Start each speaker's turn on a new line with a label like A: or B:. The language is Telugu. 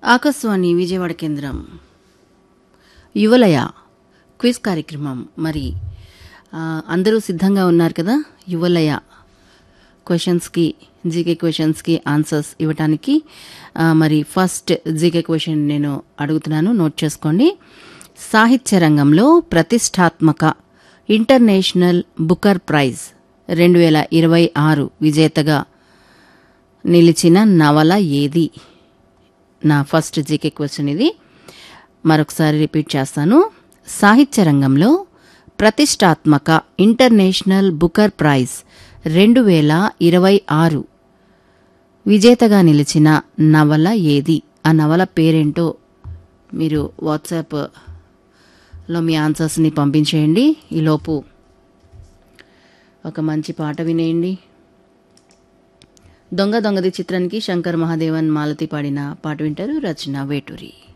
A: ఆకాశవాణి విజయవాడ కేంద్రం యువలయ క్విజ్ కార్యక్రమం మరి ఆ, అందరూ సిద్ధంగా ఉన్నారు కదా యువలయ క్వశ్చన్స్కి జీకే క్వశ్చన్స్కి ఆన్సర్స్ ఇవ్వటానికి ఆ, మరి ఫస్ట్ జీకే క్వశ్చన్ నేను అడుగుతున్నాను నోట్ చేసుకోండి సాహిత్య రంగంలో ప్రతిష్టాత్మక ఇంటర్నేషనల్ బుకర్ ప్రైజ్ రెండు వేల ఇరవై ఆరు విజేతగా నిలిచిన నవల ఏది నా ఫస్ట్ జీకే క్వశ్చన్ ఇది మరొకసారి రిపీట్ చేస్తాను సాహిత్య రంగంలో ప్రతిష్టాత్మక ఇంటర్నేషనల్ బుకర్ ప్రైజ్ రెండు వేల ఇరవై ఆరు విజేతగా నిలిచిన నవల ఏది ఆ నవల పేరేంటో మీరు వాట్సాప్లో మీ ఆన్సర్స్ని పంపించేయండి ఈలోపు ఒక మంచి పాట వినేయండి దొంగ దొంగది చిత్రానికి శంకర్ మహాదేవన్ మాలతి పాడిన పాట వింటారు రచన వేటూరి